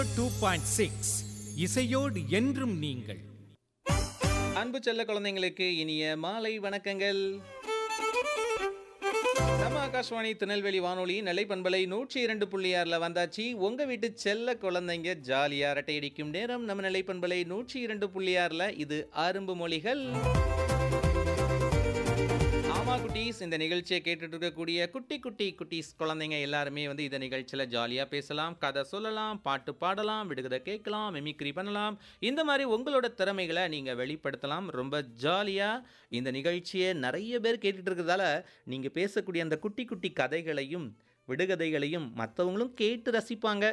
Two point six இசையோடு என்றும் நீங்கள் அன்பு செல்ல குழந்தைங்களுக்கு இனிய மாலை வணக்கங்கள் நம்ம ஆகாஷ்வாணி திருநெல்வேலி வானொலி நிலை பண்பலை நூற்றி இரண்டு புள்ளி ஆறில் வந்தாச்சு உங்கள் வீட்டு செல்ல குழந்தைங்க ஜாலியாக அரட்டை அடிக்கும் நேரம் நம்ம நிலை பண்பலை நூற்றி இரண்டு புள்ளி ஆறில் இது அரும்பு மொழிகள் ஆமா குட்டீஸ் இந்த நிகழ்ச்சியை கேட்டுட்டு இருக்கக்கூடிய குட்டி குட்டி குட்டீஸ் குழந்தைங்க எல்லாருமே வந்து இந்த நிகழ்ச்சியில் ஜாலியாக பேசலாம் கதை சொல்லலாம் பாட்டு பாடலாம் விடுகதை கேட்கலாம் மிமிக்ரி பண்ணலாம் இந்த மாதிரி உங்களோட திறமைகளை நீங்கள் வெளிப்படுத்தலாம் ரொம்ப ஜாலியாக இந்த நிகழ்ச்சியை நிறைய பேர் கேட்டுட்டு இருக்கிறதால நீங்கள் பேசக்கூடிய அந்த குட்டி குட்டி கதைகளையும் விடுகதைகளையும் மற்றவங்களும் கேட்டு ரசிப்பாங்க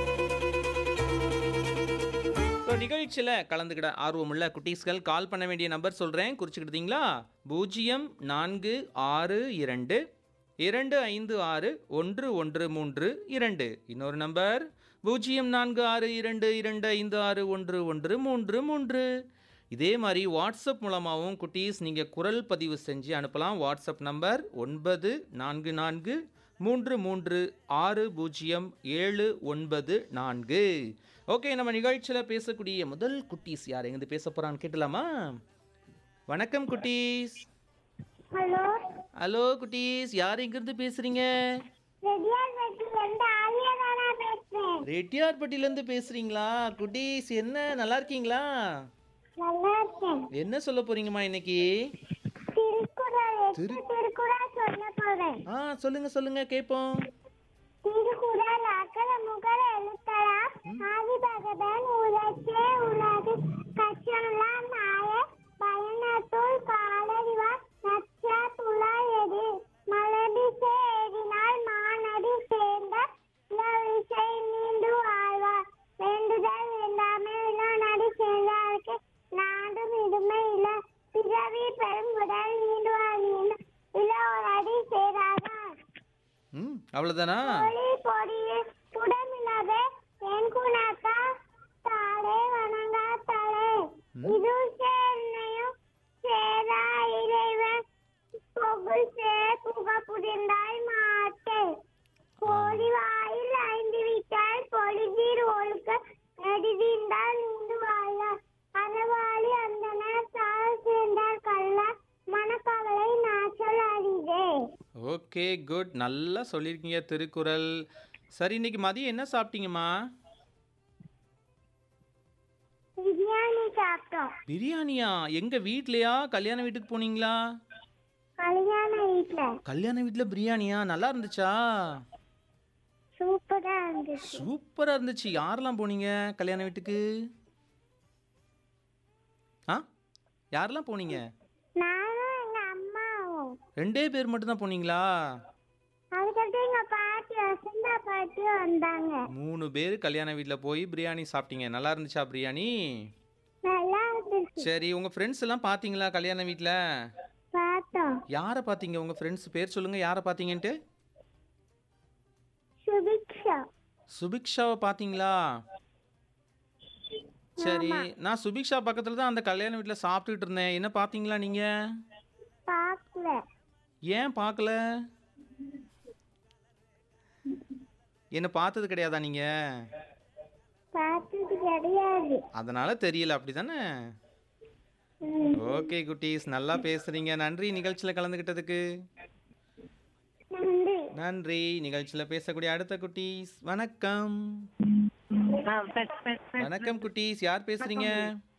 ஸோ நிகழ்ச்சியில் கலந்துக்கிட ஆர்வமுள்ள குட்டீஸ்கள் கால் பண்ண வேண்டிய நம்பர் சொல்கிறேன் குறிச்சுக்கிட்டீங்களா பூஜ்ஜியம் நான்கு ஆறு இரண்டு இரண்டு ஐந்து ஆறு ஒன்று ஒன்று மூன்று இரண்டு இன்னொரு நம்பர் பூஜ்ஜியம் நான்கு ஆறு இரண்டு இரண்டு ஐந்து ஆறு ஒன்று ஒன்று மூன்று மூன்று இதே மாதிரி வாட்ஸ்அப் மூலமாகவும் குட்டீஸ் நீங்கள் குரல் பதிவு செஞ்சு அனுப்பலாம் வாட்ஸ்அப் நம்பர் ஒன்பது நான்கு நான்கு மூன்று மூன்று ஆறு பூஜ்ஜியம் ஏழு ஒன்பது நான்கு ஓகே நம்ம நிகழ்ச்சியில் பேசக்கூடிய முதல் குட்டீஸ் யார் எங்கேருந்து பேச போகிறான்னு கேட்டலாமா வணக்கம் குட்டீஸ் ஹலோ ஹலோ குட்டீஸ் யார் எங்கேருந்து பேசுகிறீங்க ரெடியார்பட்டில இருந்து ஆலியா நானா பேசுறேன் ரெட்டியார்பட்டியிலேருந்து பேசுகிறீங்களா குட்டீஸ் என்ன நல்லா இருக்கீங்களா நல்லா இருக்கேன் என்ன சொல்ல போறீங்கம்மா இன்னைக்கு திருக்குறள் எட்டு திருக்குறள் சொல்ல போறேன் ஆ சொல்லுங்க சொல்லுங்க கேட்போம் திருக்குறள் அகல முகல எழுத்தரா ஆதி பகவன் உலகே உலகு கச்சனலாம் நாய பயணத்துள் காலறிவார் நச்சா துளாயது மலபி சேரினால் மானடி சேர்ந்த இசை மீண்டு வாழ்வார் வேண்டுதல் வேண்டாமே நடி சேர்ந்தாருக்கு நாடும் இதுமை இல்ல பிறவி பெருங்குடல் நீண்டு வாழ்ந்து இல்ல ஒரு அடி சேராதான் ம் அவ்வளோதானா பொலி பொடியே புடமில்லாதே என் குணாக்கா தாளே வணங்கா தலை இது சேர்னையும் சேரா இறைவன் பொகுள் சே புக புதிர்ந்தாய் மாட்டே கோழி வாயில் ஐந்து விட்டால் பொலிதீர் ஒழுக்க நெடுதீர்ந்தால் நீண்டு வாழார் அறவாளி அந்தனர் தாழ் சேர்ந்தார் கல்லார் மனக்கவலை நாச்சல் அறிதே ஓகே குட் நல்லா சொல்லியிருக்கீங்க திருக்குறள் சரி இன்னைக்கு மதியம் என்ன சாப்பிட்டீங்கம்மா பிரியாணி சாப்பிட்டோம் பிரியாணியா எங்க வீட்லயா கல்யாண வீட்டுக்கு போனீங்களா கல்யாண வீட்ல கல்யாண வீட்டில் பிரியாணியா நல்லா இருந்துச்சா சூப்பரா இருந்துச்சு சூப்பராக இருந்துச்சு யாரெல்லாம் போனீங்க கல்யாண வீட்டுக்கு ஆ யாரெல்லாம் போனீங்க நானும் எங்க அம்மாவும் ரெண்டே பேர் மட்டும்தான் போனீங்களா அதுக்கடுத்து எங்க பாட்டி வசந்தா பாட்டியும் வந்தாங்க மூணு பேர் கல்யாண வீட்டில் போய் பிரியாணி சாப்பிட்டீங்க நல்லா இருந்துச்சா பிரியாணி நல்லா இருந்துச்சு சரி உங்கள் ஃப்ரெண்ட்ஸ் எல்லாம் பார்த்தீங்களா கல்யாண வீட்டில் பார்த்தோம் யாரை பார்த்தீங்க உங்கள் ஃப்ரெண்ட்ஸ் பேர் சொல்லுங்கள் யாரை பார்த்தீங்கன்ட்டு சுபிக்ஷா சுபிக்ஷாவை பார்த்தீங்களா சரி நான் சுபிக்ஷா பக்கத்தில் தான் அந்த கல்யாண வீட்டில் சாப்பிட்டுட்டு இருந்தேன் என்ன பார்த்தீங்களா நீங்கள் பார்க்கல ஏன் பார்க்கல என்ன பார்த்தது கிடையாதா நீங்கள் பார்த்தது கிடையாது அதனால தெரியல அப்படி தானே ம். ஓகே குட்டீஸ் நல்லா பேசுறீங்க நன்றி நிகழ்ச்சியில் கலந்துக்கிட்டதுக்கு நன்றி நன்றி நிகழ்ச்சியில் பேசக்கூடிய அடுத்த குட்டீஸ் வணக்கம் வணக்கம் குட்டீஸ் யார் பேசுறீங்க